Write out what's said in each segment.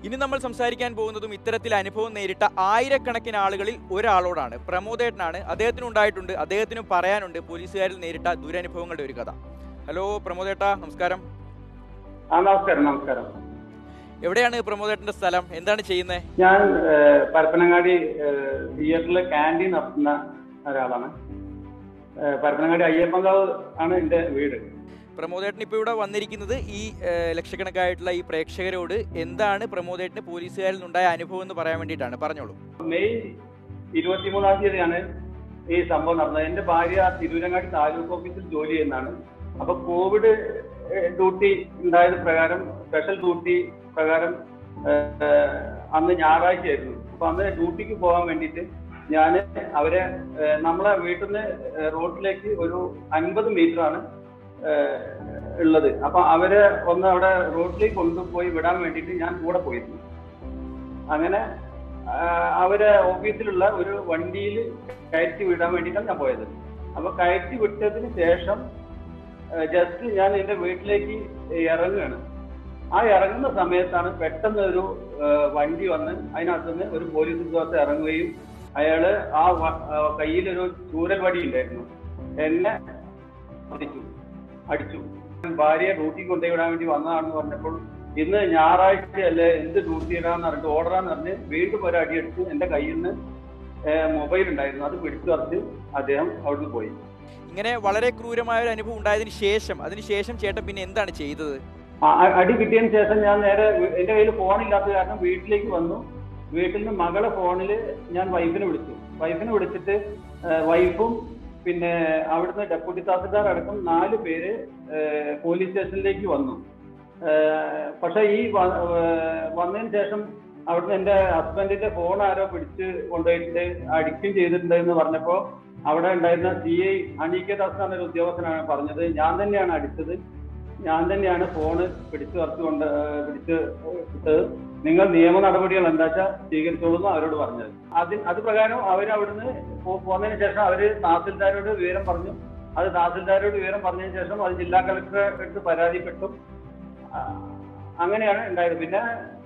ഇനി നമ്മൾ സംസാരിക്കാൻ പോകുന്നതും ഇത്തരത്തിൽ അനുഭവം നേരിട്ട ആയിരക്കണക്കിന് ആളുകളിൽ ഒരാളോടാണ് പ്രമോദേട്ടനാണ് അദ്ദേഹത്തിന് ഉണ്ടായിട്ടുണ്ട് അദ്ദേഹത്തിന് പറയാനുണ്ട് പോലീസുകാരിൽ നേരിട്ട ദുരനുഭവങ്ങളുടെ ഒരു കഥ ഹലോ പ്രമോദേട്ട നമസ്കാരം ആ നമസ്കാരം നമസ്കാരം എവിടെയാണ് പ്രമോദേട്ടന്റെ സ്ഥലം എന്താണ് ചെയ്യുന്നത് ഞാൻ ഏഹ്, പരപ്പനങ്ങാടി ഏഹ്, തിയേറ്ററിൽ ക്യാൻറ്റീൻ നടത്തുന്ന ഒരാളാണ് ഏഹ്, പരപ്പനങ്ങാടി അയ്യപ്പൻകാവ് ആണ് എൻ്റെ വീട് പ്രമോദേട്ടൻ ഇപ്പോൾ ഇവിടെ വന്നിരിക്കുന്നത് ഈ ഏഹ്, ലക്ഷക്കണക്കായിട്ടുള്ള ഈ പ്രേക്ഷകരോട് എന്താണ് പ്രമോദേട്ടന് പോലീസുകാരിൽ നിന്നുണ്ടായ അനുഭവം എന്ന് പറയാൻ വേണ്ടിയിട്ടാണ് പറഞ്ഞോളൂ മെയ് ഇരുപത്തിമൂന്നാം തീയതിയാണ് ഈ സംഭവം നടന്നത് എൻ്റെ ഭാര്യ തിരൂരങ്ങാടി താലൂക്ക് ഓഫീസിൽ ജോലി ചെയ്യുന്നതാണ് അപ്പൊ കോവിഡ് ഏഹ്, ഡ്യൂട്ടി ഉണ്ടായത് പ്രകാരം സ്പെഷ്യൽ ഡ്യൂട്ടി പ്രകാരം ഏഹ്, അന്ന് ഞായറാഴ്ചയായിരുന്നു അപ്പൊ അന്ന് ഡ്യൂട്ടിക്ക് പോകാൻ വേണ്ടിയിട്ട് ഞാൻ അവരെ ഏഹ്, നമ്മളെ വീട്ടിൽ നിന്ന് റോഡിലേക്ക് ഒരു അൻപത് മീറ്റർ ആണ് ഏഹ്, ഉള്ളത് അപ്പൊ അവരെ ഒന്ന് അവിടെ റോഡിലേക്ക് കൊണ്ടുപോയി വിടാൻ വേണ്ടിയിട്ട് ഞാൻ കൂടെ പോയിരുന്നു അങ്ങനെ ആ, അവരെ ഓഫീസിലുള്ള ഒരു വണ്ടിയിൽ കയറ്റി വിടാൻ വേണ്ടിയിട്ടാണ് ഞാൻ പോയത് അപ്പൊ കയറ്റി വിട്ടതിന് ശേഷം ജസ്റ്റ് ഞാൻ എന്റെ വീട്ടിലേക്ക് ഇറങ്ങുകയാണ് ആ ഇറങ്ങുന്ന സമയത്താണ് പെട്ടെന്ന് ഒരു ആ, വണ്ടി വന്ന് അതിനകത്തുനിന്ന് ഒരു പോലീസ് ഉദ്യോഗസ്ഥ ഇറങ്ങുകയും അയാള് ആ വ- ആ, കയ്യിലൊരു ചൂരൽ വടി ഉണ്ടായിരുന്നു എന്നെ അടിച്ചു അടിച്ചു ഭാര്യയെ ഡ്യൂട്ടി കൊണ്ടുവിടാൻ വേണ്ടി വന്നതാണെന്ന് പറഞ്ഞപ്പോൾ ഇന്ന് ഞായറാഴ്ചയല്ലേ എന്ത് ഡ്യൂട്ടി ഇടാന്ന് പറഞ്ഞിട്ട് ഓർഡറാന്ന് പറഞ്ഞ് വീണ്ടും ഒരു അടിയെടുത്ത് എന്റെ കയ്യിൽ നിന്ന് മൊബൈൽ ഉണ്ടായിരുന്നു അത് പിടിച്ചു പറിച്ച് അദ്ദേഹം അവിടുന്ന് പോയി ഇങ്ങനെ വളരെ ക്രൂരമായ ഒരു അനുഭവം ഉണ്ടായതിനു ശേഷം അതിനുശേഷം ചേട്ടൻ പിന്നെ എന്താണ് ചെയ്തത് ആ- ആ- അടി കിട്ടിയതിന് ശേഷം ഞാൻ നേരെ വീ- എന്റെ കയ്യിൽ ഫോണില്ലാത്ത കാരണം വീട്ടിലേക്ക് വന്നു വീട്ടിൽ നിന്ന് മകളെ ഫോണിൽ ഞാൻ വൈഫിനെ വിളിച്ചു വൈഫിനെ വിളിച്ചിട്ട് ഏഹ്, വൈഫും പിന്നെ അവിടുന്ന് ഡെപ്യൂട്ടി തഹസിൽദാർ അടക്കം നാല് പേര് ഏഹ്, പോലീസ് സ്റ്റേഷനിലേക്ക് വന്നു ഏഹ്, പക്ഷെ ഈ വ- ഏഹ്, വന്നതിന് ശേഷം അവിടുന്ന് എന്റെ ഹസ്ബൻഡിന്റെ ഫോൺ ആരോ പിടിച്ച് കൊണ്ടുപോയിട്ട് അടിക്കും ചെയ്തിട്ടുണ്ട് എന്ന് പറഞ്ഞപ്പോ അവിടെ ഉണ്ടായിരുന്ന സി ഐ അനീക ദാസ് എന്നൊരു ഉദ്യോഗസ്ഥനാണ് പറഞ്ഞത് ഞാൻ തന്നെയാണ് അടിച്ചത് ഞാൻ തന്നെയാണ് ഫോണ് പിടിച്ചു പറിച്ചുകൊണ്ട് പിടിച്ച് ഇട്ടത് നിങ്ങൾ നിയമ നടപടികൾ എന്താ വെച്ചാൽ സ്വീകരിച്ചോളൂ എന്ന് അവരോട് പറഞ്ഞത് അതിന് അത് പ്രകാരം അവർ അവിടുന്ന് പോ- പോന്നതിന് ശേഷം അവര് തഹസിൽദാരോട് വിവരം പറഞ്ഞു അത് തഹസിൽദാരോട് വിവരം പറഞ്ഞതിന് ശേഷം അത് ജില്ലാ കളക്ടറെ അടുത്ത് പരാതിപ്പെട്ടു ആ, അങ്ങനെയാണ് ഉണ്ടായത് പിന്നെ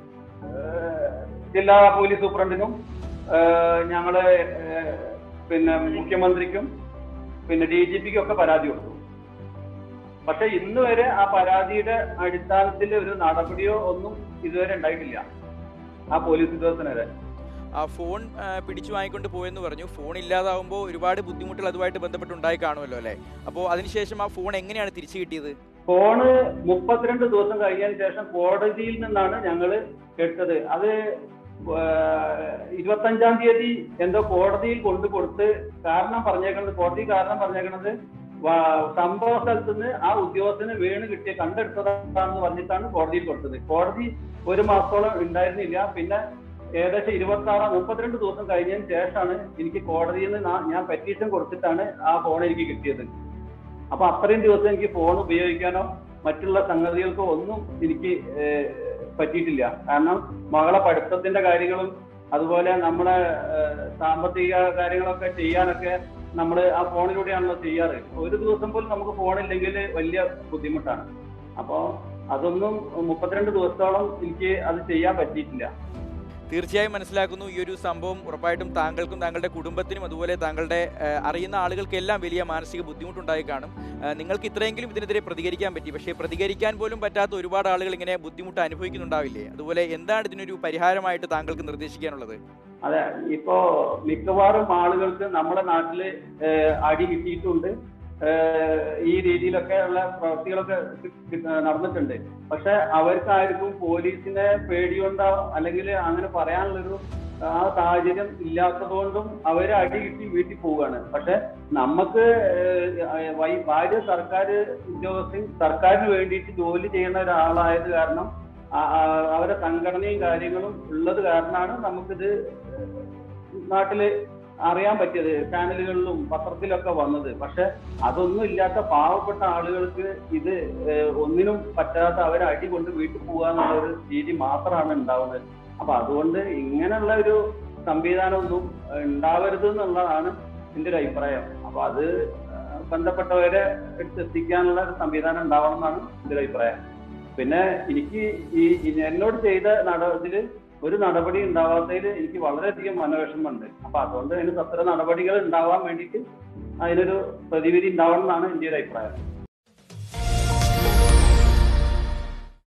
ഏഹ്, ജില്ലാ പോലീസ് സൂപ്രണ്ടിനും ഏഹ്, ഞങ്ങള് ഏഹ്, പിന്നെ മുഖ്യമന്ത്രിക്കും പിന്നെ ഡി ജി പിക്കും ഒക്കെ പരാതി കൊടുത്തു പക്ഷെ ഇന്ന് വരെ ആ പരാതിയുടെ അടിസ്ഥാനത്തിൽ ഒരു നടപടിയോ ഒന്നും ഇതുവരെ ഉണ്ടായിട്ടില്ല ആ പോലീസ് ഉദ്യോഗസ്ഥനെതിരെ ആ ഫോൺ ആ, പിടിച്ചു വാങ്ങിക്കൊണ്ട് പോയെന്ന് പറഞ്ഞു ഫോൺ ഇല്ലാതാവുമ്പോൾ ഒരുപാട് ബുദ്ധിമുട്ടുകൾ അതുമായിട്ട് ബന്ധപ്പെട്ട് ഉണ്ടായി കാണുമല്ലോ അല്ലേ അപ്പോൾ അതിനുശേഷം ആ ഫോൺ എങ്ങനെയാണ് തിരിച്ചു കിട്ടിയത് ഫോണ് മുപ്പത്തിരണ്ട് ദിവസം കഴിഞ്ഞതിന് ശേഷം കോടതിയിൽ നിന്നാണ് ഞങ്ങൾ എടുത്തത് അത് ഇരുപത്തഞ്ചാം തീയതി എന്തോ കോടതിയിൽ കൊണ്ടു കൊടുത്ത് കാരണം പറഞ്ഞേക്കുന്നത് കോടതി കാരണം പറഞ്ഞേക്കുന്നത് വ- സംഭവ സ്ഥലത്ത് നിന്ന് ആ ഉദ്യോഗസ്ഥന് വീണ് കിട്ടിയ കണ്ടെടുത്തതാണെന്ന് പറഞ്ഞിട്ടാണ് കോടതിയിൽ കൊടുത്തത് കോടതി ഒരു മാസത്തോളം ഉണ്ടായിരുന്നില്ല പിന്നെ ഏകദേശം ഇരുപത്തി ആറാം മുപ്പത്തിരണ്ട് ദിവസം കഴിഞ്ഞതിന് ശേഷമാണ് എനിക്ക് കോടതിയിൽ നിന്ന് നാ- ഞാൻ പെറ്റീഷൻ കൊടുത്തിട്ടാണ് ആ ഫോൺ എനിക്ക് കിട്ടിയത് അപ്പൊ അത്രയും ദിവസം എനിക്ക് ഫോൺ ഉപയോഗിക്കാനോ മറ്റുള്ള സംഗതികൾക്കോ ഒന്നും എനിക്ക് ഏഹ്, പറ്റിയിട്ടില്ല കാരണം മകളെ പഠിത്തത്തിന്റെ കാര്യങ്ങളും അതുപോലെ നമ്മുടെ ഏഹ്, സാമ്പത്തിക കാര്യങ്ങളൊക്കെ ചെയ്യാനൊക്കെ നമ്മൾ ആ ഫോണിലൂടെയാണല്ലോ ചെയ്യാറ് ഒരു ദിവസം പോലും നമുക്ക് ഫോണില്ലെങ്കിൽ വലിയ ബുദ്ധിമുട്ടാണ് അപ്പോൾ അതൊന്നും മുപ്പത്തിരണ്ട് ദിവസത്തോളം എനിക്ക് അത് ചെയ്യാൻ പറ്റിയിട്ടില്ല തീർച്ചയായും മനസ്സിലാക്കുന്നു ഈ ഒരു സംഭവം ഉറപ്പായിട്ടും താങ്കൾക്കും താങ്കളുടെ കുടുംബത്തിനും അതുപോലെ താങ്കളുടെ ആ, അറിയുന്ന ആളുകൾക്കെല്ലാം വലിയ മാനസിക ബുദ്ധിമുട്ടുണ്ടായി കാണും ആ, നിങ്ങൾക്ക് ഇത്രയെങ്കിലും ഇതിനെതിരെ പ്രതികരിക്കാൻ പറ്റി പക്ഷേ പ്രതികരിക്കാൻ പോലും പറ്റാത്ത ഒരുപാട് ആളുകൾ ഇങ്ങനെ ബുദ്ധിമുട്ട് അനുഭവിക്കുന്നുണ്ടാവില്ലേ അതുപോലെ എന്താണ് ഇതിനൊരു പരിഹാരമായിട്ട് താങ്കൾക്ക് നിർദ്ദേശിക്കാനുള്ളത് അതെ ഇപ്പോ മിക്കവാറും ആളുകൾക്ക് നമ്മുടെ നാട്ടില് ഏഹ്, അടി കിട്ടിയിട്ടുണ്ട് ഏഹ്, ഈ രീതിയിലൊക്കെ ഉള്ള പ്രവൃത്തികളൊക്കെ കി- കി- നടന്നിട്ടുണ്ട് പക്ഷെ അവർക്കാർക്കും പോലീസിനെ പേടിയുണ്ടോ അല്ലെങ്കിൽ അങ്ങനെ പറയാനുള്ളൊരു ആ സാഹചര്യം ഇല്ലാത്തതുകൊണ്ടും അവര് അടി കിട്ടി വീട്ടിൽ പോവുകയാണ് പക്ഷെ നമുക്ക് ഏഹ്, വൈ- ഭാര്യ സർക്കാർ ഉദ്യോഗസ്ഥൻ സർക്കാരിന് വേണ്ടിയിട്ട് ജോലി ചെയ്യുന്ന ഒരാളായത് കാരണം ആ- ആ- അവരെ സംഘടനയും കാര്യങ്ങളും ഉള്ളത് കാരണമാണ് നമുക്കിത് നാട്ടില് അറിയാൻ പറ്റിയത് ചാനലുകളിലും പത്രത്തിലൊക്കെ വന്നത് പക്ഷെ അതൊന്നും ഇല്ലാത്ത പാവപ്പെട്ട ആളുകൾക്ക് ഇത് ഏഹ്, ഒന്നിനും പറ്റാത്ത അവരെ അടി കൊണ്ട് വീട്ടിൽ പോകുക എന്നുള്ള ഒരു രീതി മാത്രമാണ് ഉണ്ടാവുന്നത് അപ്പൊ അതുകൊണ്ട് ഇങ്ങനെയുള്ള ഒരു സംവിധാനമൊന്നും ഏഹ്, ഉണ്ടാവരുത് എന്നുള്ളതാണ് എന്റെ ഒരു അഭിപ്രായം അപ്പൊ അത് ഏഹ്, ബന്ധപ്പെട്ടവരെ എടുത്ത് എത്തിക്കാനുള്ള ഒരു സംവിധാനം ഉണ്ടാവണം എന്നാണ് എന്റെ ഒരു അഭിപ്രായം പിന്നെ എനിക്ക് ഈ ഈ എന്നോട് ചെയ്ത നടപടിയിൽ ഒരു നടപടി ഉണ്ടാവാത്തതിൽ എനിക്ക് വളരെയധികം മനോവിഷമമുണ്ട് അപ്പൊ അതുകൊണ്ട് അതിന് അത്തരം നടപടികൾ ഉണ്ടാവാൻ വേണ്ടിയിട്ട് അതിനൊരു പ്രതിവിധി ഉണ്ടാവണം എന്നാണ് എന്റെ ഒരു അഭിപ്രായം